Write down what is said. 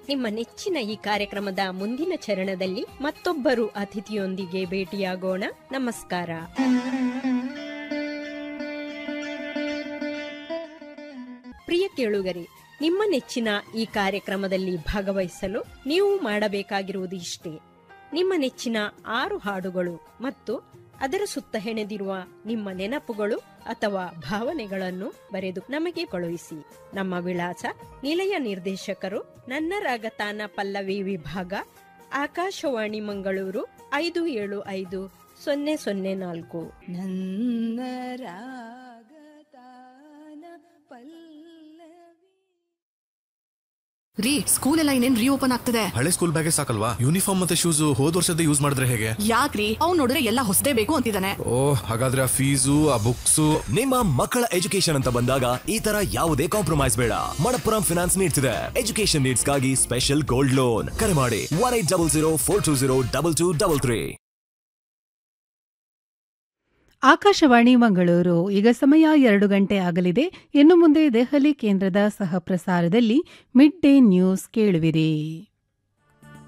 ನಿಮ್ಮ ನೆಚ್ಚಿನ ಈ ಕಾರ್ಯಕ್ರಮದ ಮುಂದಿನ ಚರಣದಲ್ಲಿ ಮತ್ತೊಬ್ಬರು ಅತಿಥಿಯೊಂದಿಗೆ ಭೇಟಿಯಾಗೋಣ ನಮಸ್ಕಾರ ಪ್ರಿಯ ಕೇಳುಗರೆ ನಿಮ್ಮ ನೆಚ್ಚಿನ ಈ ಕಾರ್ಯಕ್ರಮದಲ್ಲಿ ಭಾಗವಹಿಸಲು ನೀವು ಮಾಡಬೇಕಾಗಿರುವುದು ಇಷ್ಟೇ ನಿಮ್ಮ ನೆಚ್ಚಿನ ಆರು ಹಾಡುಗಳು ಮತ್ತು ಅದರ ಸುತ್ತ ಹೆಣೆದಿರುವ ನಿಮ್ಮ ನೆನಪುಗಳು ಅಥವಾ ಭಾವನೆಗಳನ್ನು ಬರೆದು ನಮಗೆ ಕಳುಹಿಸಿ ನಮ್ಮ ವಿಳಾಸ ನಿಲಯ ನಿರ್ದೇಶಕರು ನನ್ನ ರಾಗತಾನ ಪಲ್ಲವಿ ವಿಭಾಗ ಆಕಾಶವಾಣಿ ಮಂಗಳೂರು ಐದು ಏಳು ಐದು ಸೊನ್ನೆ ಸೊನ್ನೆ ನಾಲ್ಕು ನನ್ನ ರಾಗತಾನ ಪಲ್ಲವಿ ರೀ ಸ್ಕೂಲ್ ಎಲ್ಲ ಇನ್ನೇನ್ ರೀಓಪನ್ ಆಗ್ತದೆ ಹಳೆ ಸ್ಕೂಲ್ ಬ್ಯಾಗೇ ಸಾಕಲ್ವಾ ಯೂನಿಫಾರ್ಮ್ ಮತ್ತೆ ಶೂಸ್ ಹೋದ್ ವರ್ಷದ ಯೂಸ್ ಮಾಡಿದ್ರೆ ಹೇಗೆ ಯಾಕ್ರಿ ಅವ್ನ್ ನೋಡಿದ್ರೆ ಎಲ್ಲ ಹೊಸದೇ ಬೇಕು ಅಂತಿದ್ದಾನೆ ಓ ಹಾಗಾದ್ರೆ ಆ ಫೀಸು ಆ ಬುಕ್ಸು ನಿಮ್ಮ ಮಕ್ಕಳ ಎಜುಕೇಶನ್ ಅಂತ ಬಂದಾಗ ಈ ತರ ಯಾವುದೇ ಕಾಂಪ್ರಮೈಸ್ ಬೇಡ ಮಣಪ್ಪುರಂ ಫಿನಾನ್ಸ್ ನೀಡ್ಸ್ ಇದೆ ಎಜುಕೇಶನ್ ನೀಡ್ಸ್ ಗಾಗಿ ಸ್ಪೆಷಲ್ ಗೋಲ್ಡ್ ಲೋನ್ ಕರೆ ಮಾಡಿ one eight double zero four two zero double two double three Akashvani Mangaluru ಈಗ ಸಮಯ ಎರಡು ಗಂಟೆ ಆಗಲಿದೆ ಇನ್ನು ಮುಂದೆ ದೆಹಲಿ ಕೇಂದ್ರದ ಸಹ ಪ್ರಸಾರದಲ್ಲಿ ಮಿಡ್ ಡೇ ನ್ಯೂಸ್ ಕೇಳುವಿರಿ